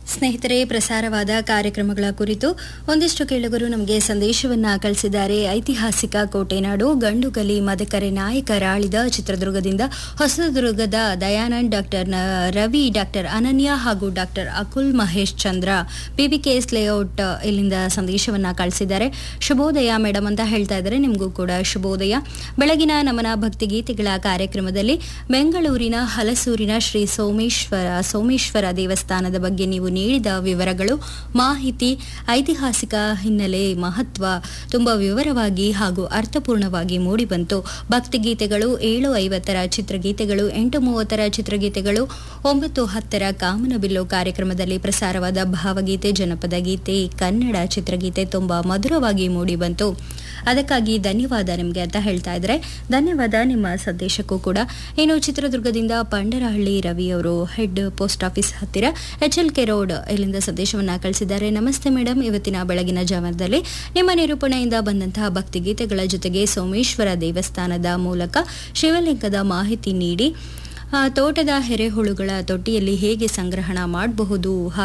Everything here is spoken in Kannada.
ಸ್ನೇಹಿತರೆ ಪ್ರಸಾರವಾದ ಕಾರ್ಯಕ್ರಮಗಳ ಕುರಿತು ಒಂದಿಷ್ಟು ಕೇಳುಗರು ನಮಗೆ ಸಂದೇಶವನ್ನ ಕಳಿಸಿದ್ದಾರೆ ಐತಿಹಾಸಿಕ ಕೋಟೆನಾಡು ಗಂಡುಗಲಿ ಮದಕರೆ ನಾಯಕರಾಳಿದ ಚಿತ್ರದುರ್ಗದಿಂದ ಹೊಸದುರ್ಗದ ದಯಾನಂದ್ ಡಾಕ್ಟರ್ ನ- ರವಿ ಡಾಕ್ಟರ್ ಅನನ್ಯ ಹಾಗೂ doctor Akul Mahesh Chandra PBKS layout ಇಲ್ಲಿಂದ ಸಂದೇಶವನ್ನ ಕಳಿಸಿದ್ದಾರೆ ಶುಭೋದಯ ಮೇಡಮ್ ಅಂತ ಹೇಳ್ತಾ ಇದ್ದಾರೆ ನಿಮಗೂ ಕೂಡ ಶುಭೋದಯ ಬೆಳಗಿನ ನಮನ ಭಕ್ತಿಗೀತೆಗಳ ಕಾರ್ಯಕ್ರಮದಲ್ಲಿ ಬೆಂಗಳೂರಿನ ಹಲಸೂರಿನ ಶ್ರೀ ಸೋಮೇಶ್ವರ ಸೋಮೇಶ್ವರ ದೇವಸ್ಥಾನದ ಬಗ್ಗೆ ನೀವು ನೀಡಿದ ವಿವರಗಳು ಮಾಹಿತಿ ಐತಿಹಾಸಿಕ ಹಿನ್ನೆಲೆ ಮಹತ್ವ ತುಂಬಾ ವಿವರವಾಗಿ ಹಾಗೂ ಅರ್ಥಪೂರ್ಣವಾಗಿ ಮೂಡಿಬಂತು ಭಕ್ತಿಗೀತೆಗಳು ಏಳು ಐವತ್ತರ ಚಿತ್ರಗೀತೆಗಳು ಎಂಟು ಮೂವತ್ತರ ಚಿತ್ರಗೀತೆಗಳು ಒಂಬತ್ತು ಹತ್ತರ ಕಾಮನಬಿಲ್ಲು ಕಾರ್ಯಕ್ರಮದಲ್ಲಿ ಪ್ರಸಾರವಾದ ಭಾವಗೀತೆ ಜನಪದ ಗೀತೆ ಕನ್ನಡ ಚಿತ್ರಗೀತೆ ತುಂಬಾ ಮಧುರವಾಗಿ ಮೂಡಿಬಂತು ಅದಕ್ಕಾಗಿ ಧನ್ಯವಾದ ನಿಮಗೆ ಅಂತ ಹೇಳ್ತಾ ಇದ್ದಾರೆ ಧನ್ಯವಾದ ನಿಮ್ಮ ಸಂದೇಶಕ್ಕೂ ಕೂಡ ಇನ್ನು ಚಿತ್ರದುರ್ಗದಿಂದ ಪಂಡರಹಳ್ಳಿ ರವಿ ಅವರು ಹೆಡ್ ಪೋಸ್ಟ್ ಆಫೀಸ್ ಹತ್ತಿರ ಎಚ್ ಎಲ್ ಕೆ ರೋಡ್ ಇಲ್ಲಿಂದ ಸಂದೇಶವನ್ನ ಕಳಿಸಿದ್ದಾರೆ ನಮಸ್ತೆ ಮೇಡಮ್ ಇವತ್ತಿನ ಬೆಳಗಿನ ಜಾವನದಲ್ಲಿ ನಿಮ್ಮ ನಿರೂಪಣೆಯಿಂದ ಬಂದಂತಹ ಭಕ್ತಿಗೀತೆಗಳ ಜೊತೆಗೆ ಸೋಮೇಶ್ವರ ದೇವಸ್ಥಾನದ ಮೂಲಕ ಶಿವಲಿಂಗದ ಮಾಹಿತಿ ನೀಡಿ ಆ, ತೋಟದ ಎರೆಹುಳುಗಳ ತೊಟ್ಟಿಯಲ್ಲಿ ಹೇಗೆ ಸಂಗ್ರಹಣ ಮಾಡಬಹುದು